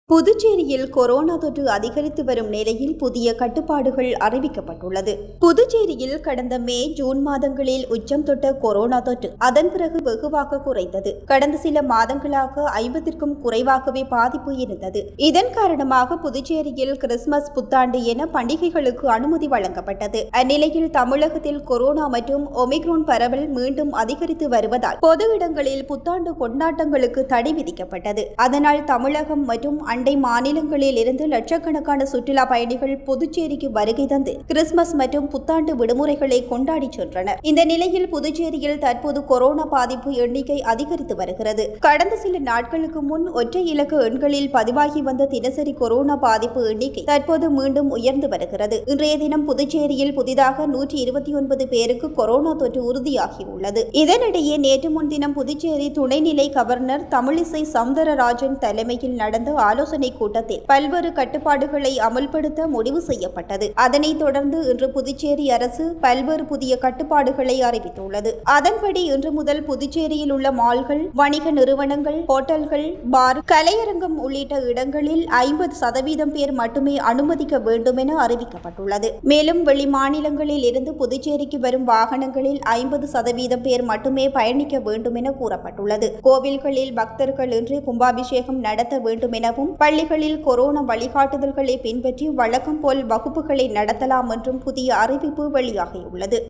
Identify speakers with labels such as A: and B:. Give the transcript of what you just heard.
A: புதுச்சேரியில் கொரோனா தொற்று அதிகரித்து வரும் நிலையில் புதிய கட்டுப்பாடுகள் அறிவிக்கப்பட்டுள்ளது புதுச்சேரியில் கடந்த மே ஜூன் மாதங்களில் உச்சம் தொட்ட கொரோனா தொற்று அதன் பிறகு வெகுவாக குறைந்தது கடந்த சில மாதங்களாக ஐம்பதிற்கும் குறைவாகவே பாதிப்பு இருந்தது இதன் காரணமாக புதுச்சேரியில் கிறிஸ்துமஸ் புத்தாண்டு என பண்டிகைகளுக்கு அனுமதி வழங்கப்பட்டது அந்நிலையில் தமிழகத்தில் கொரோனா மற்றும் ஒமிக்ரோன் பரவல் மீண்டும் அதிகரித்து வருவதால் பொது இடங்களில் புத்தாண்டு கொண்டாட்டங்களுக்கு தடை விதிக்கப்பட்டது அதனால் தமிழகம் மற்றும் அண்டை மாநிலங்களில் இருந்து லட்சக்கணக்கான சுற்றுலா பயணிகள் புதுச்சேரிக்கு வருகை தந்து கிறிஸ்துமஸ் மற்றும் புத்தாண்டு விடுமுறைகளை கொண்டாடி சென்றனர் இந்த நிலையில் புதுச்சேரியில் தற்போது கொரோனா பாதிப்பு எண்ணிக்கை அதிகரித்து வருகிறது கடந்த சில நாட்களுக்கு முன் ஒற்றை இலக்க எண்களில் பதிவாகி வந்த தினசரி கொரோனா பாதிப்பு எண்ணிக்கை தற்போது மீண்டும் உயர்ந்து வருகிறது இன்றைய தினம் புதுச்சேரியில் புதிதாக நூற்றி இருபத்தி ஒன்பது பேருக்கு கொரோனா தொற்று உறுதியாகியுள்ளது இதனிடையே நேற்று முன்தினம் புதுச்சேரி துணைநிலை கவர்னர் தமிழிசை சவுந்தரராஜன் தலைமையில் நடந்த ஆலோசனை கூட்டத்தில் பல்வேறு கட்டுப்பாடுகளை அமல்படுத்த முடிவு செய்யப்பட்டது அதனைத் தொடர்ந்து இன்று புதுச்சேரி அரசு பல்வேறு புதிய கட்டுப்பாடுகளை அறிவித்துள்ளது அதன்படி இன்று முதல் புதுச்சேரியில் உள்ள மால்கள் வணிக நிறுவனங்கள் ஹோட்டல்கள் பார் கலையரங்கம் உள்ளிட்ட இடங்களில் ஐம்பது சதவீதம் பேர் மட்டுமே அனுமதிக்க வேண்டும் என அறிவிக்கப்பட்டுள்ளது மேலும் வெளி மாநிலங்களில் இருந்து புதுச்சேரிக்கு வரும் வாகனங்களில் ஐம்பது சதவீதம் பேர் மட்டுமே பயணிக்க வேண்டும் என கூறப்பட்டுள்ளது கோவில்களில் பக்தர்கள் இன்று கும்பாபிஷேகம் நடத்த வேண்டும் எனவும் பள்ளிகளில் கொரோனா வழிகாட்டுதல்களை பின்பற்றி வழக்கம் போல் வகுப்புகளை நடத்தலாம் என்றும் புதிய அறிவிப்பு வெளியாகியுள்ளது